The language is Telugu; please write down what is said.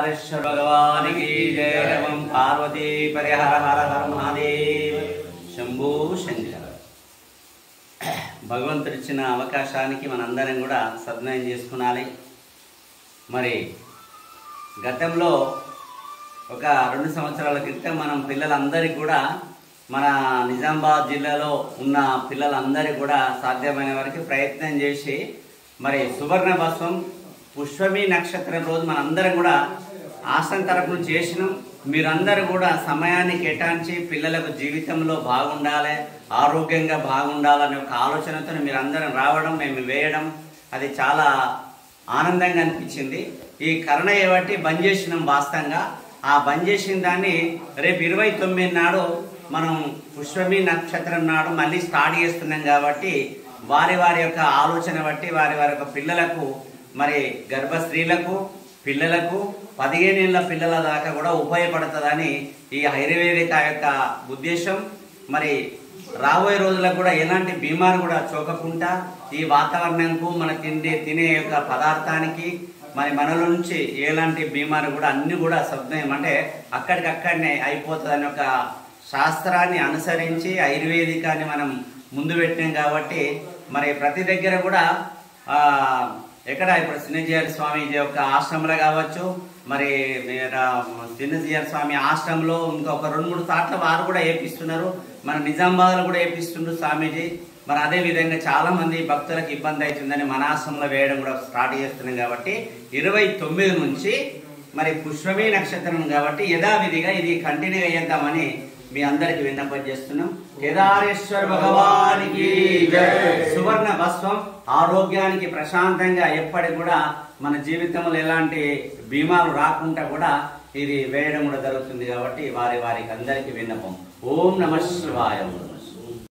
కేదారేశ్వర భగవానికి జయ రమం పార్వతీ పరిహర హర హర మహాదేవ్ శంభూ శంకర భగవంతుడు ఇచ్చిన అవకాశానికి మనందరం కూడా సద్వినియోగం చేసుకునాలి మరి గతంలో ఒక రెండు సంవత్సరాల క్రితం మనం పిల్లలందరికీ కూడా మన నిజామాబాద్ జిల్లాలో ఉన్న పిల్లలందరికీ కూడా సాధ్యమైన వరకు ప్రయత్నం చేసి మరి సువర్ణ భస్వం పుష్పమి నక్షత్రం రోజు మనందరం కూడా ఆశ్రమం తరపున చేసినాం మీరందరూ కూడా సమయాన్ని కేటాయించి పిల్లలకు జీవితంలో బాగుండాలి ఆరోగ్యంగా బాగుండాలనే ఒక ఆలోచనతో మీరందరం రావడం మేము వేయడం అది చాలా ఆనందంగా అనిపించింది ఈ కరుణ బట్టి బంద్ చేసినాం వాస్తవంగా ఆ బంద్ చేసిన దాన్ని రేపు ఇరవై తొమ్మిది నాడు మనం పుష్పమి నక్షత్రం నాడు మళ్ళీ స్టార్ట్ చేస్తున్నాం కాబట్టి వారి వారి యొక్క ఆలోచన బట్టి వారి వారి యొక్క పిల్లలకు మరి గర్భ స్త్రీలకు పిల్లలకు పదిహేను ఏళ్ళ పిల్లల దాకా కూడా ఉపయోగపడుతుందని ఈ ఆయుర్వేదిక యొక్క ఉద్దేశం మరి రాబోయే రోజులకు కూడా ఎలాంటి బీమారు కూడా చోకకుండా ఈ వాతావరణంకు మన తిండి తినే యొక్క పదార్థానికి మరి మనలో నుంచి ఎలాంటి బీమారు కూడా అన్ని కూడా సబ్దయం అంటే అక్కడికక్కడనే అయిపోతుందని ఒక శాస్త్రాన్ని అనుసరించి ఆయుర్వేదికాన్ని మనం ముందు పెట్టినాం కాబట్టి మరి ప్రతి దగ్గర కూడా ఆ, ఎక్కడ ఇప్పుడు సిన్నజీఆర్ స్వామీజీ యొక్క ఆశ్రమంలో కావచ్చు మరి సిన్నజీఆర్ స్వామి ఆశ్రమంలో ఇంకొక రెండు మూడు సార్లు వారు కూడా వేపిస్తున్నారు మన నిజామాబాద్లో కూడా వేపిస్తుండ్రు స్వామీజీ మరి అదే విధంగా చాలా మంది భక్తులకు ఇబ్బంది అవుతుందని మన ఆశ్రమంలో వేయడం కూడా స్టార్ట్ చేస్తున్నాం కాబట్టి ఇరవై తొమ్మిది నుంచి మరి పుష్పమి నక్షత్రం కాబట్టి యథావిధిగా ఇది కంటిన్యూ అయ్యేద్దామని మీ అందరికి విన్నపం చేస్తున్నాం కేదారేశ్వర భగవానికి జై. సువర్ణ భస్వం ఆరోగ్యానికి ప్రశాంతంగా ఎప్పటికి కూడా మన జీవితంలో ఎలాంటి బీమాలు రాకుండా కూడా ఇది వేయడం కూడా జరుగుతుంది కాబట్టి వారి వారికి అందరికి విన్నపం ఓం నమ శివాయ